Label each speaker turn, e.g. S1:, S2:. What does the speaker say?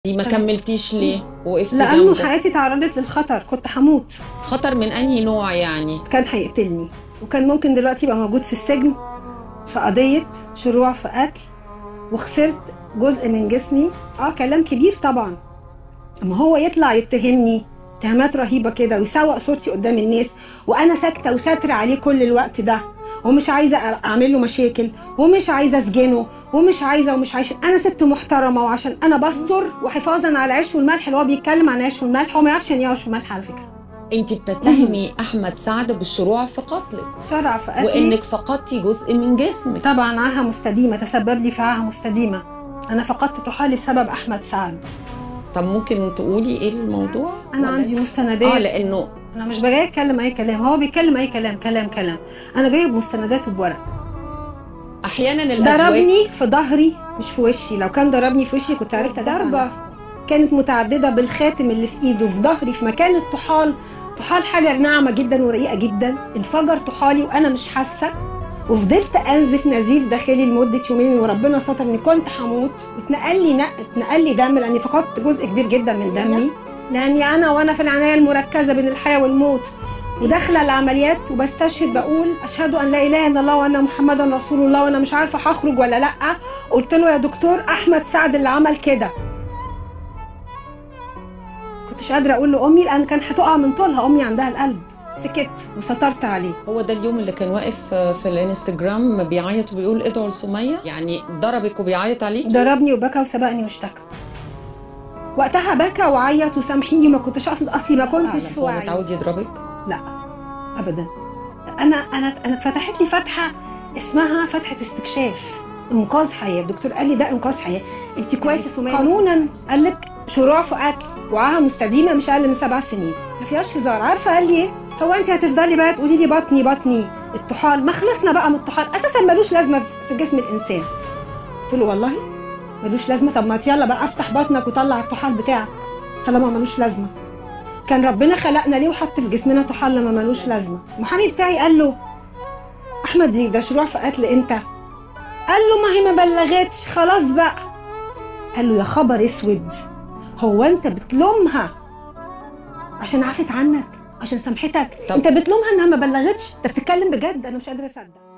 S1: دي ما كملتيش ليه وقفتي
S2: لانه
S1: جنبه
S2: حياتي تعرضت للخطر كنت هموت
S1: خطر من انهي نوع يعني
S2: كان هيقتلني وكان ممكن دلوقتي يبقى موجود في السجن في قضية شروع في قتل وخسرت جزء من جسمي اه كلام كبير طبعا اما هو يطلع يتهمني اتهامات رهيبة كده ويسوق صورتي قدام الناس وانا ساكتة وساترة عليه كل الوقت ده ومش عايزة اعمل له مشاكل ومش عايزة اسجنه ومش عايزة ومش عايزة انا ست محترمة وعشان انا بستر وحفاظا على العيش والملح اللي هو بيتكلم عن العيش والملح هو ما يعرفش يعني ايه عيش والملح على فكرة
S1: انت بتتهمي احمد سعد بالشروع في قتلك
S2: شرع في قتلي
S1: وانك فقدتي جزء من جسمك
S2: طبعا عاهه مستديمه تسبب لي في عاهه مستديمه انا فقدت طحالي بسبب احمد سعد
S1: طب ممكن تقولي ايه الموضوع
S2: انا
S1: ولا
S2: عندي
S1: انت-
S2: مستندات
S1: اه لانه
S2: انا مش جاي اتكلم اي كلام هو بيتكلم اي كلام كلام كلام انا جايب مستندات وبورق
S1: احيانا الازواج
S2: ضربني في ظهري مش في وشي لو كان ضربني في وشي كنت عرفت ضربه كانت متعدده بالخاتم اللي في ايده في ظهري في مكان الطحال طحال حجر ناعمه جدا ورقيقه جدا انفجر طحالي وانا مش حاسه وفضلت انزف نزيف داخلي لمده يومين وربنا ستر اني كنت هموت واتنقل لي نق... اتنقل لي دم لاني فقدت جزء كبير جدا من دمي لاني انا وانا في العنايه المركزه بين الحياه والموت وداخله العمليات وبستشهد بقول اشهد ان لا اله الا الله وان محمدا رسول الله وانا مش عارفه هخرج ولا لا قلت له يا دكتور احمد سعد اللي عمل كده كنتش قادره اقول لامي لان كان هتقع من طولها امي عندها القلب سكت وسترت عليه
S1: هو ده اليوم اللي كان واقف في الانستجرام بيعيط وبيقول ادعوا لسميه يعني ضربك وبيعيط عليكي
S2: ضربني وبكى وسبقني واشتكى وقتها بكى وعيط وسامحيني ما كنتش اقصد اصلي ما كنتش في
S1: هو
S2: وعي
S1: متعود يضربك
S2: لا ابدا انا انا انا اتفتحت لي فتحه اسمها فتحه استكشاف انقاذ حياه الدكتور قال لي ده انقاذ حياه انت كويسه سميه قانونا قال لك شروع في قتل وعاهه مستديمه مش اقل من سبع سنين ما فيهاش هزار عارفه قال لي ايه هو انت هتفضلي بقى تقولي لي بطني بطني الطحال ما خلصنا بقى من الطحال اساسا ملوش لازمه في جسم الانسان قلت له والله ملوش لازمه طب ما يلا بقى افتح بطنك وطلع الطحال بتاعك طالما ملوش لازمه كان ربنا خلقنا ليه وحط في جسمنا طحال لما ملوش لازمه المحامي بتاعي قال له احمد دي ده شروع في قتل انت قال له ما هي ما بلغتش خلاص بقى قال له يا خبر اسود هو انت بتلومها عشان عفت عنك عشان سامحتك
S1: طب-
S2: انت بتلومها انها ما بلغتش انت بتتكلم بجد انا مش قادره اصدق